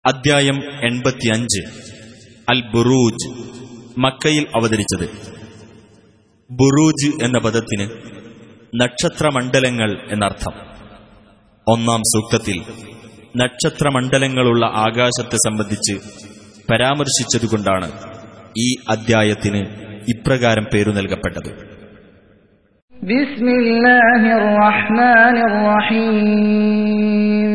അദ്ധ്യായം എൺപത്തിയഞ്ച് അൽ ബുറൂജ് മക്കയിൽ അവതരിച്ചത് ബുറൂജ് എന്ന പദത്തിന് നക്ഷത്രമണ്ഡലങ്ങൾ എന്നർത്ഥം ഒന്നാം സൂക്തത്തിൽ നക്ഷത്രമണ്ഡലങ്ങളുള്ള ആകാശത്തെ സംബന്ധിച്ച് പരാമർശിച്ചതുകൊണ്ടാണ് ഈ അദ്ധ്യായത്തിന് ഇപ്രകാരം പേരു നൽകപ്പെട്ടത് بسم الله الرحمن الرحيم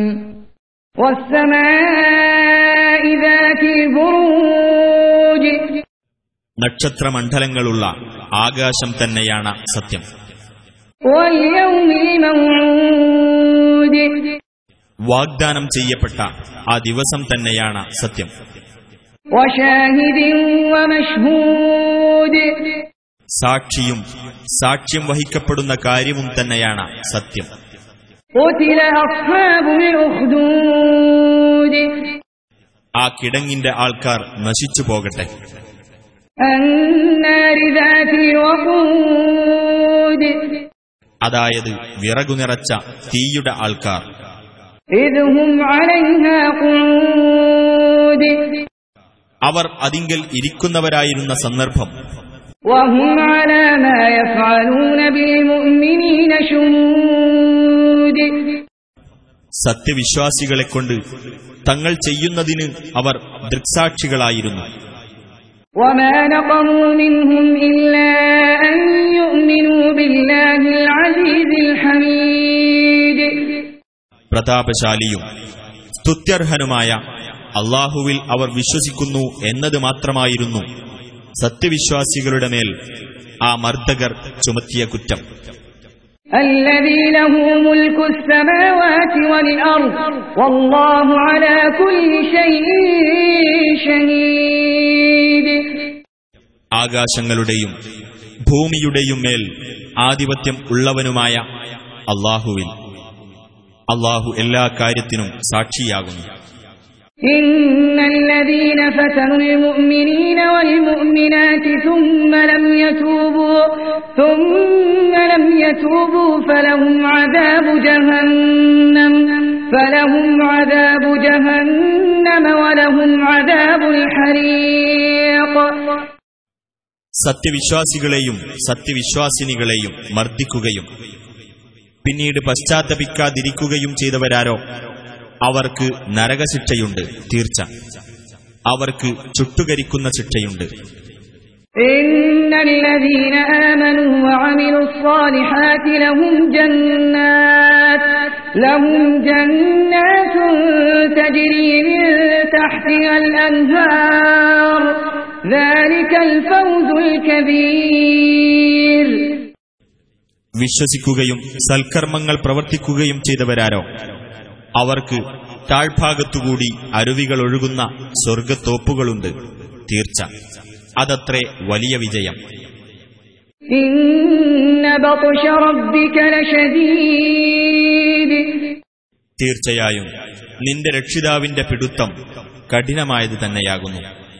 والسماء ذات البروج നക്ഷത്രമണ്ഡലങ്ങളുള്ള ആകാശം തന്നെയാണ് സത്യം واليوم الموعود വാഗ്ദാനം ചെയ്യപ്പെട്ട ആ ദിവസം തന്നെയാണ് സത്യം وشاهد ومشهود സാക്ഷിയും സാക്ഷ്യം വഹിക്കപ്പെടുന്ന കാര്യവും തന്നെയാണ് സത്യം قتل أصحاب الأخدود ആ കിടങ്ങിന്റെ ആൾക്കാർ നശിച്ചു പോകട്ടെ النار ذات الوقود അതായത് വിറകു നിറച്ച തീയുടെ ആൾക്കാർ إذ هم عليها قعود അവർ അതിങ്കൽ ഇരിക്കുന്നവരായിരുന്ന സന്ദർഭം وهم على ما يفعلون بالمؤمنين شهود സത്യവിശ്വാസികളെ കൊണ്ട് തങ്ങൾ ചെയ്യുന്നതിന് അവർ ദൃക്സാക്ഷികളായിരുന്നു وما نقموا منهم إلا أن يؤمنوا بالله العزيز الحميد പ്രതാപശാലിയും സ്തുത്യർഹനുമായ അള്ളാഹുവിൽ അവർ വിശ്വസിക്കുന്നു എന്നത് മാത്രമായിരുന്നു സത്യവിശ്വാസികളുടെ മേൽ ആ മർദ്ദകർ ചുമത്തിയ കുറ്റം الذي له ملك السماوات والأرض والله على كل شيء شهيد ആകാശങ്ങളുടെയും ഭൂമിയുടെയും മേൽ ആധിപത്യം ഉള്ളവനുമായ അള്ളാഹുവിൽ അള്ളാഹു എല്ലാ കാര്യത്തിനും സാക്ഷിയാകുന്നു إن الذين فتنوا المؤمنين والمؤمنات ثم لم يتوبوا ثم لم يتوبوا فلهم عذاب جهنم فلهم عذاب جهنم ولهم عذاب الحريق സത്യവിശ്വാസികളെയും സത്യവിശ്വാസിനികളെയും മർദ്ദിക്കുകയും പിന്നീട് പശ്ചാത്തപിക്കാതിരിക്കുകയും ചെയ്തവരാരോ അവർക്ക് നരകശിക്ഷയുണ്ട് തീർച്ച അവർക്ക് ചുട്ടുകരിക്കുന്ന ശിക്ഷയുണ്ട് إن الذين آمنوا وعملوا الصالحات لهم جنات لهم جنات تجري من تحتها الأنهار ذلك الفوز الكبير വിശ്വസിക്കുകയും സൽക്കർമ്മങ്ങൾ പ്രവർത്തിക്കുകയും ചെയ്തവരാരോ അവർക്ക് താഴ്ഭാഗത്തുകൂടി അരുവികൾ ഒഴുകുന്ന സ്വർഗത്തോപ്പുകളുണ്ട് തീർച്ച അതത്രേ വലിയ വിജയം إن بطش ربك لشديد തീർച്ചയായും നിന്റെ രക്ഷിതാവിന്റെ പിടുത്തം കഠിനമായത് തന്നെയാകുന്നു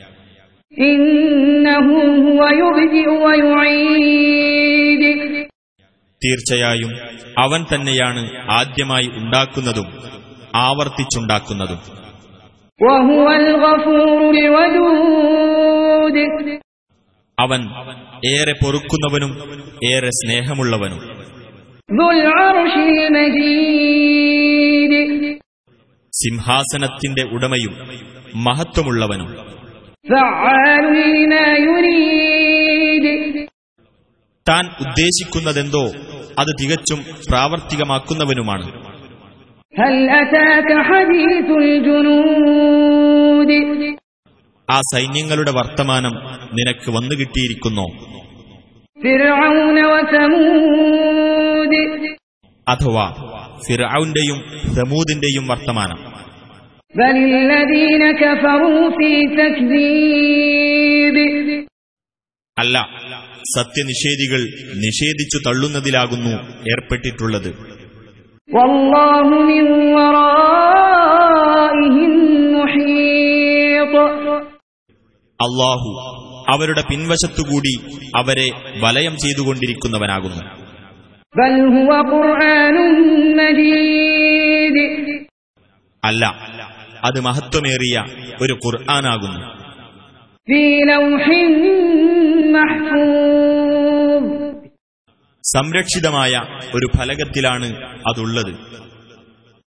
إنه هو يبدئ ويعيد തീർച്ചയായും അവൻ തന്നെയാണ് ആദ്യമായി ഉണ്ടാക്കുന്നതും ആവർത്തിച്ചുണ്ടാക്കുന്നതും وهو الغفور الودود അവൻ ഏറെ പൊറുക്കുന്നവനും ഏറെ സ്നേഹമുള്ളവനും ذو العرش المجيد സിംഹാസനത്തിന്റെ ഉടമയും മഹത്വമുള്ളവനും فعال لما يريد താൻ ഉദ്ദേശിക്കുന്നതെന്തോ അത് തികച്ചും പ്രാവർത്തികമാക്കുന്നവനുമാണ് هل أتاك حديث الجنود ആ സൈന്യങ്ങളുടെ വർത്തമാനം നിനക്ക് വന്നു കിട്ടിയിരിക്കുന്നോ فرعون وثمود അഥവാ ഫിറൌന്റെയും സമൂദിന്റെയും വർത്തമാനം بل الذين كفروا في تكذيب അല്ല സത്യനിഷേധികൾ നിഷേധിച്ചു തള്ളുന്നതിലാകുന്നു ഏർപ്പെട്ടിട്ടുള്ളത് والله من ورائهم محيط അള്ളാഹു അവരുടെ പിൻവശത്തുകൂടി അവരെ വലയം ചെയ്തുകൊണ്ടിരിക്കുന്നവനാകുന്നു بل هو قرآن مجيد അല്ല അത് മഹത്വമേറിയ ഒരു ഖുർആനാകുന്നു في لوح محفوظ സംരക്ഷിതമായ ഒരു ഫലകത്തിലാണ് അതുള്ളത്